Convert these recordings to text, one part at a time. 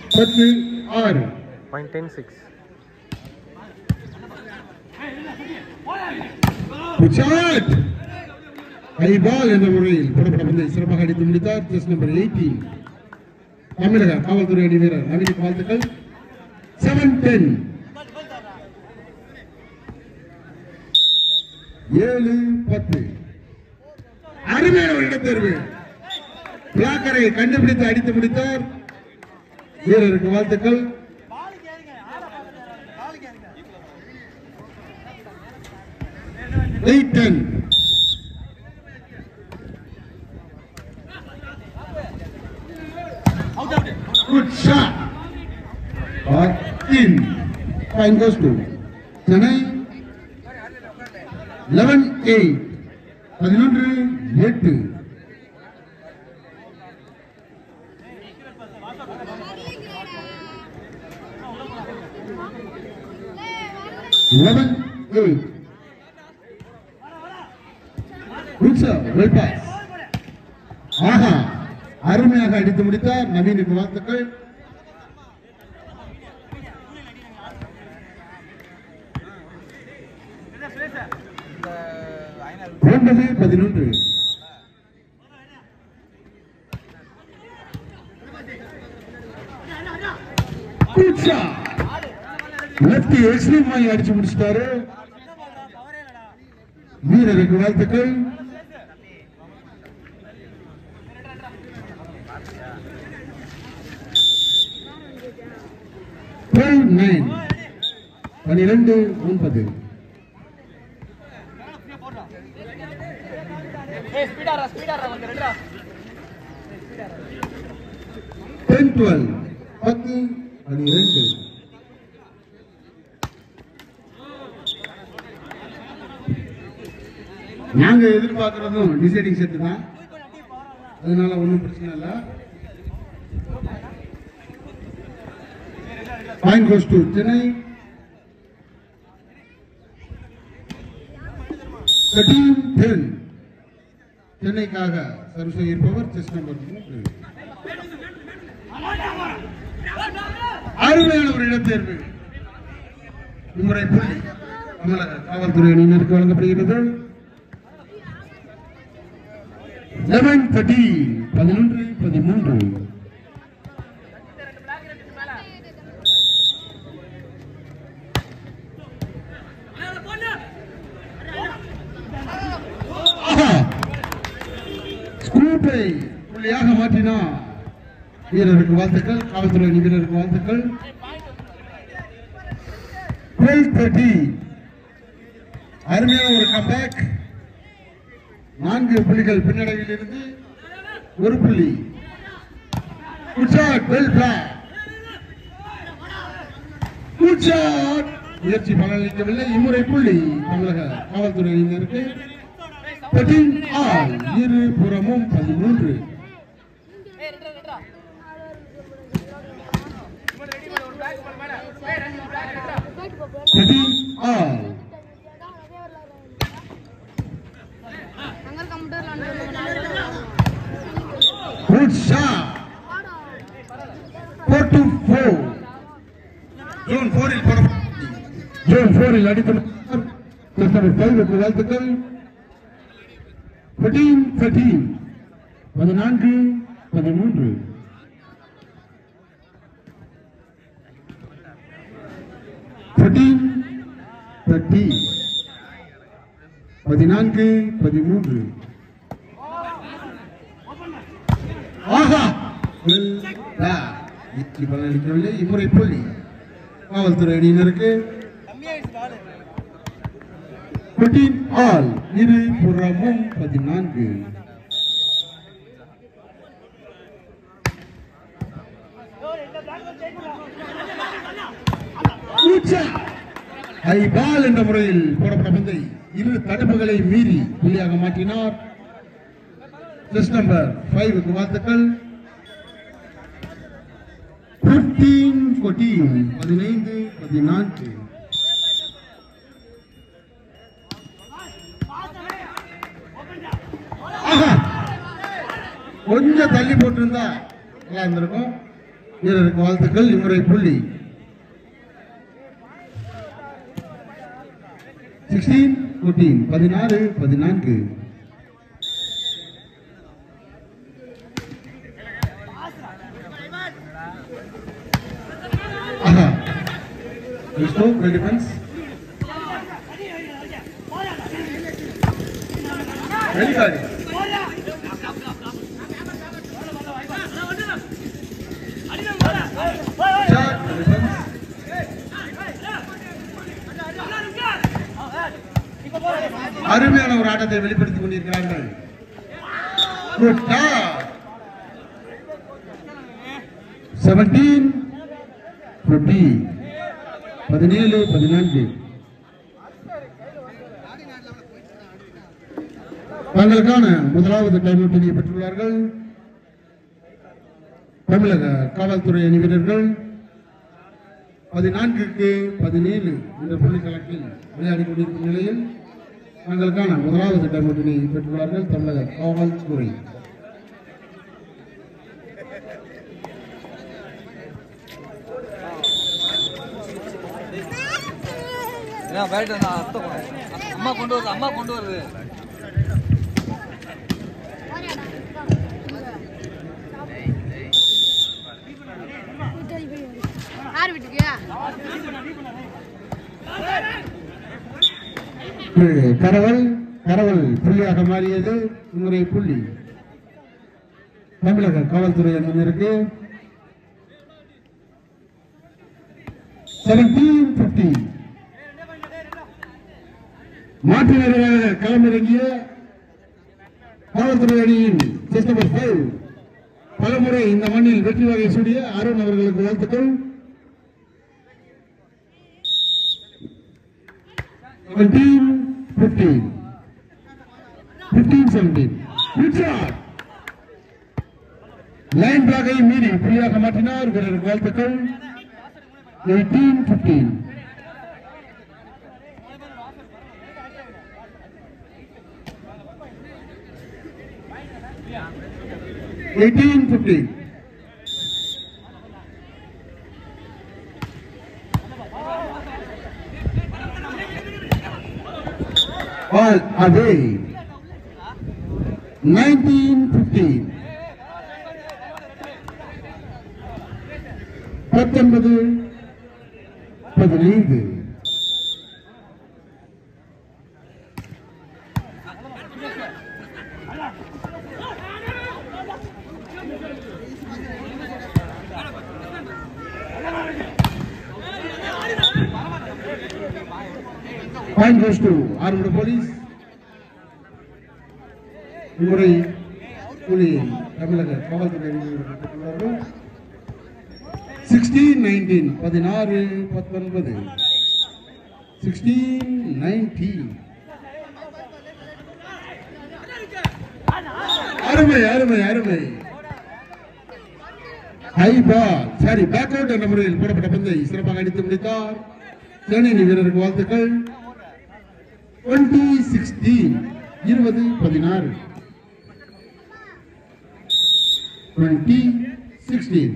பத்து ஆறு point ten six குச்சாட் ஐபால் என்ற முறையில் புறப்பட பந்தை சிறப்பாக அடித்து முடித்தார் செஸ் நம்பர் எயிட்டீன் தமிழக காவல்துறை அணி வீரர் நவீன் வாழ்த்துக்கள் செவன் டென் ஏழு பத்து அருமையான ஒரு இடத்தேர்வு பிளாக்கரை கண்டுபிடித்து அடித்து முடித்தார் வீரருக்கு வாழ்த்துக்கள் eight ten Good shot. But in. Fine goes to Chennai. 11 8. பதினொன்று எட்டு eleven eight good sir well pass ஆஹா அருமையாக அடித்து முடித்தார் நவீனுக்கு வாழ்த்துக்கள் ஒன்பது பதினொன்று Good shot. லெப்ட் எக்ஸ்ட்ரீமாய் அடிச்சு முடிச்சிட்டாரு வீரருக்கு வாழ்த்துக்கள் டுவெல் நைன் பனிரெண்டு ஒன்பது டென் டுவெல் பத்து பனிரெண்டு நாங்க எதிர்பார்க்கறதும் டிசைடிங் செட் தான் அதனால ஒன்றும் பிரச்சனை இல்லை point goes to Chennai thirteen ten சென்னைக்காக சர்வீஸ் இருப்பவர் செஸ் நம்பர் மூன்று அருமையான ஒரு இடத்தேர்வு இம்முறை புள்ளி தமிழக காவல்துறை அணியினருக்கு வழங்கப்படுகிறது லெவன் தேர்ட்டீன் பதினொன்று பதிமூன்று ஆஹா! ஸ்கூப்பை புள்ளியாக மாற்றினா வீரருக்கு வாழ்த்துக்கள் காவல்துறை அணி வீரருக்கு வாழ்த்துக்கள் டுவெல் தேர்ட்டி அருமையான ஒரு கம்பேக் நான்கு புள்ளிகள் பின்னடைவில் இருந்து ஒரு புள்ளி good shot well block good shot முயற்சி பலனளிக்கவில்லை இம்முறை புள்ளி தமிழக காவல்துறை அணியினருக்கு பதின் ஆல் இரு புறமும் பதிமூன்று பதின் ஆல் அங்க கம்ப்யூட்டர்ல good shot four to four ஜோன் ஃபோரில் போட ஜோன் ஃபோரில் அடித்து ஃபைவுக்கு வாழ்த்துக்கள் பதின் பதின் பதினான்கு பதிமூன்று பதின் தேர்ட்டி பதினான்கு பதிமூன்று ஆஹா வெல் பேக். வெற்றி பலனளிக்கவில்லை இம்முறை புள்ளி காவல்துறை அணியினருக்கு கொட்டின் ஆல் இரு புறமும் பதினான்கு ஊச்சா. ஐ பால் என்ற முறையில் போடப்பட்ட பந்தை இரு தடுப்புகளை மீறி புள்ளியாக மாற்றினார் ஜஸ்ட் நம்பர் ஃபைவுக்கு வாழ்த்துக்கள் பிப்டீன் ஃபோர்டீன் பதினைந்து பதினான்கு ஆஹா! கொஞ்சம் தள்ளி போட்டிருந்தா நல்லா இருந்திருக்கும் வீரருக்கு வாழ்த்துக்கள் இம்முறை புள்ளி சிக்ஸ்டீன் ஃபோர்டீன் பதினாறு பதினான்கு ஆஹா கிறிஸ்டோ well defence very sorry shot defence அருமையான ஒரு ஆட்டத்தை வெளிப்படுத்திக் கொண்டிருக்கிறார்கள் Good shot. 17 50 பதினேழு பதினான்கு தங்களுக்கான முதலாவது டைம் அவுட்டினை பெற்றுள்ளார்கள் தமிழக காவல்துறை அணி வீரர்கள் பதினான்குக்கு பதினேழு என்ற புள்ளி கணக்கில் விளையாடி கொண்டிருக்கும் நிலையில் தங்களுக்கான முதலாவது டைம் அவுட்டினை பெற்றுள்ளார்கள் தமிழக காவல்துறை ஏன் பேட்டு நான் அத்தை கொண்டு அம்மா கொண்டு வருது அம்மா கொண்டு வருது யார் வீட்டுக்கு இது கரவல் கரவல் புள்ளியாக மாறியது இம்முறை புள்ளி தமிழக காவல்துறை அணியினருக்கு செவன்டீன் பிப்டி மாற்று வீரராக களமிறங்கிய காவல்துறை அணியின் செஸ் நம்பர் ஃபைவ் பலமுறை இந்த மண்ணில் வெற்றி வகை சூடிய அருண் அவர்களுக்கு வாழ்த்துக்கள் seventeen fifteen fifteen seventeen line பிளாகை மீறி புள்ளியாக மாற்றினார் வீரருக்கு வாழ்த்துக்கள் eighteen fifteen eighteen fifteen All away. 1915. பத்தொன்பது பதினைந்து Point goes to armed police. இம்முறை புலி தமிழக காவல்துறை பெற்றுள்ளார்கள் சிக்ஸ்டீன் நைன்டீன் பதினாறு பத்தொன்பது சிக்ஸ்டீன் நைன்டீன் அருமை அருமை அருமை high ball sorry back out என்ற முறையில் போடப்பட்ட பந்தை சிறப்பாக அடித்து முடித்தார் சேனி வீரருக்கு வாழ்த்துக்கள் டுவெண்ட்டி சிக்ஸ்டீன் இருபது பதினாறு twenty sixteen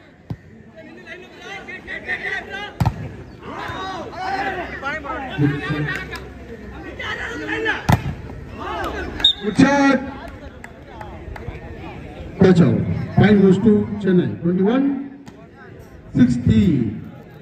Good shot. Touch out. Time goes to Chennai. 21 60.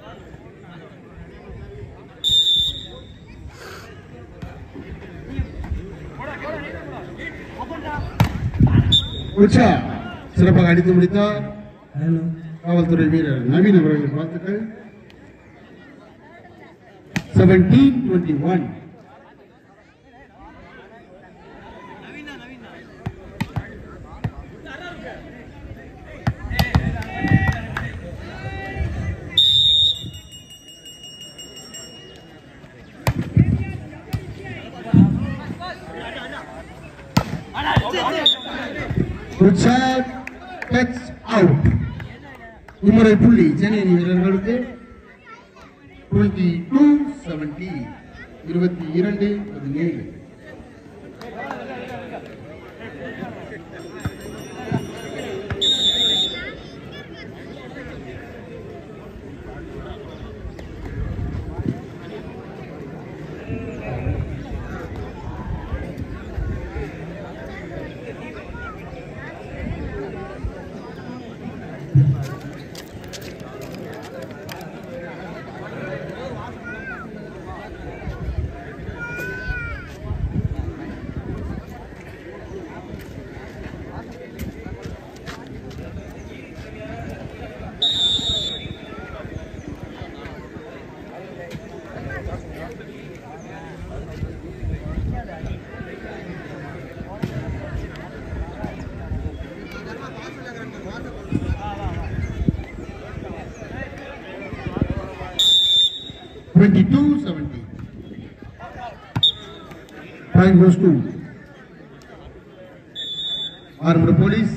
உச்சா சிறப்பாக அடித்து முடித்தார் காவல்துறை வீரர் நவீன் அவர்கள் வாழ்த்துக்கள் செவன்டீன் டுவெண்ட்டி ஒன் உற்சாக் டச் அவுட் இம்முறை புள்ளி சென்னை வீரர்களுக்கு டுவெண்ட்டி டூ செவன்டி இருபத்தி இரண்டு பதினேழு 22 17. Point goes to armed police.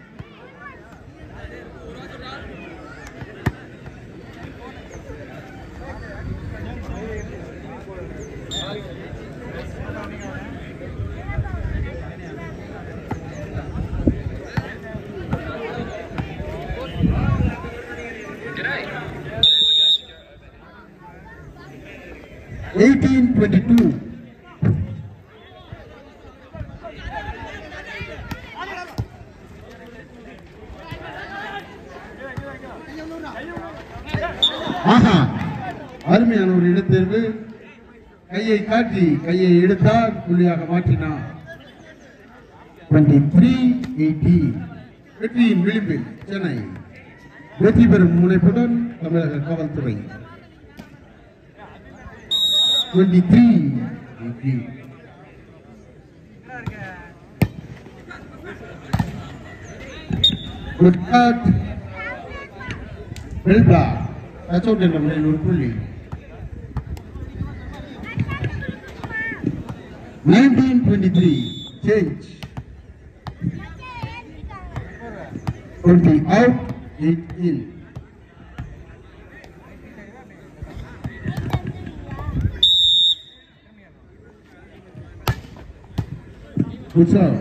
Eighteen twenty-two. ஆஹா அருமையான ஒரு இடத்தேர்வு கையை காட்டி கையை எடுத்தார் புள்ளியாக மாற்றினார் டுவெண்ட்டி த்ரீ எயிட்டி வெற்றியின் விளிம்பில் சென்னை வெற்றி பெறும் முனைப்புடன் தமிழக காவல்துறை twenty three eighty good cut வெல்பா டச் அவுட் என்ற முறையில் ஒரு புள்ளி nineteen twenty three change twenty out eight in good shot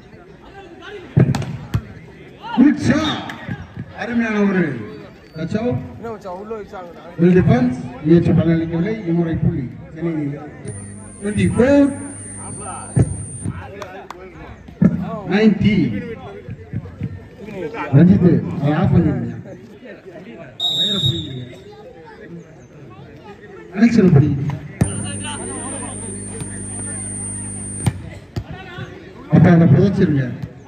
good shot அருமையான ஒரு டச் அவுட் என்ன வச்சா உள்ள வச்சாங்கடா வெல் டிஃபென்ஸ் முயற்சி பலனளிக்கவில்லை இம்முறை புள்ளி Chennai twenty four ninety Ranjith அதை ஆஃப் பண்ணிருங்க வயரை பிடிக்கிறீங்க கனெக்ஷன் பிடிக்கிறீங்க அப்ப அதை புதைச்சிருங்க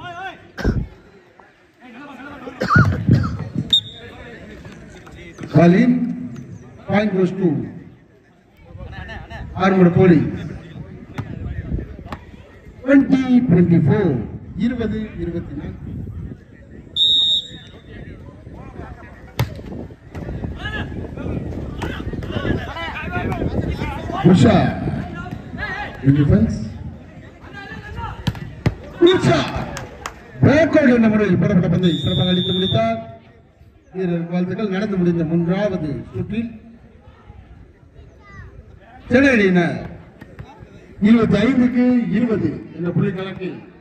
Colin, point goes to armed police. Twenty twenty four இருபது இருபத்தி நாலு உஷா டிஃபென்ஸ் உஷா பேக்கோடு என்ற முறையில் போடப்பட்ட பந்தை சிறப்பாக அளித்து முடித்தார் வீரர் வாழ்த்துக்கள் நடந்து முடிந்த மூன்றாவது சுற்றில் சென்னை அணியினர் இருபத்தி ஐந்துக்கு இருபது என்ற புள்ளி கணக்கில்